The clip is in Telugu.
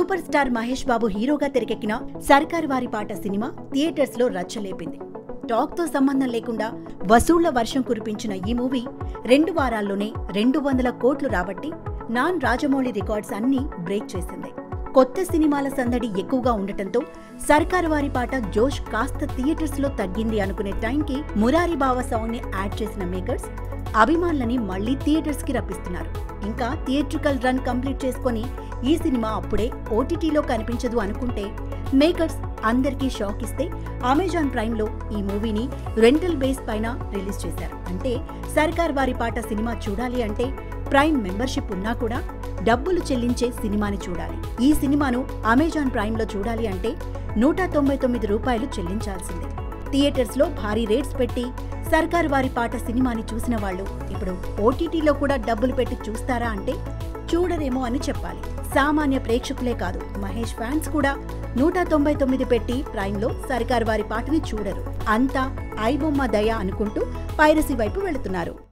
సూపర్ స్టార్ మహేష్ బాబు హీరోగా తెరకెక్కిన సర్కార్ వారి పాట సినిమా థియేటర్స్ లో రచ్చలేపింది టాక్ తో సంబంధం లేకుండా వసూళ్ల వర్షం కురిపించిన ఈ మూవీ రెండు వారాల్లోనే రెండు వందల కోట్లు రాబట్టి నాన్ రాజమౌళి రికార్డ్స్ అన్నీ బ్రేక్ చేసింది కొత్త సినిమాల సందడి ఎక్కువగా ఉండటంతో సర్కార్ వారి పాట జోష్ కాస్త థియేటర్స్ లో తగ్గింది అనుకునే టైంకి మురారి బావ సాంగ్ ని యాడ్ చేసిన మేకర్స్ అభిమానులని మళ్లీ థియేటర్స్ కి రప్పిస్తున్నారు ఇంకా థియేట్రికల్ రన్ కంప్లీట్ చేసుకొని ఈ సినిమా అప్పుడే ఓటీటీలో కనిపించదు అనుకుంటే మేకర్స్ అందరికీ షాక్ ఇస్తే అమెజాన్ ప్రైమ్ లో ఈ మూవీని రెంటల్ బేస్ పైన రిలీజ్ చేశారు అంటే సర్కార్ వారి పాట సినిమా చూడాలి అంటే ప్రైమ్ మెంబర్షిప్ ఉన్నా కూడా డబ్బులు చెల్లించే సినిమాని చూడాలి ఈ సినిమాను అమెజాన్ ప్రైమ్ లో చూడాలి అంటే నూట తొంభై తొమ్మిది రూపాయలు చెల్లించాల్సిందే థియేటర్స్ లో భారీ రేట్స్ పెట్టి సర్కార్ వారి పాట సినిమాని చూసిన వాళ్ళు ఇప్పుడు ఓటీటీలో కూడా డబ్బులు పెట్టి చూస్తారా అంటే చూడరేమో అని చెప్పాలి సామాన్య ప్రేక్షకులే కాదు మహేష్ ఫ్యాన్స్ కూడా నూట తొంభై తొమ్మిది పెట్టి ప్రైమ్లో సర్కార్ వారి పాటని చూడరు అంతా ఐబొమ్మ దయ అనుకుంటూ పైరసీ వైపు వెళుతున్నారు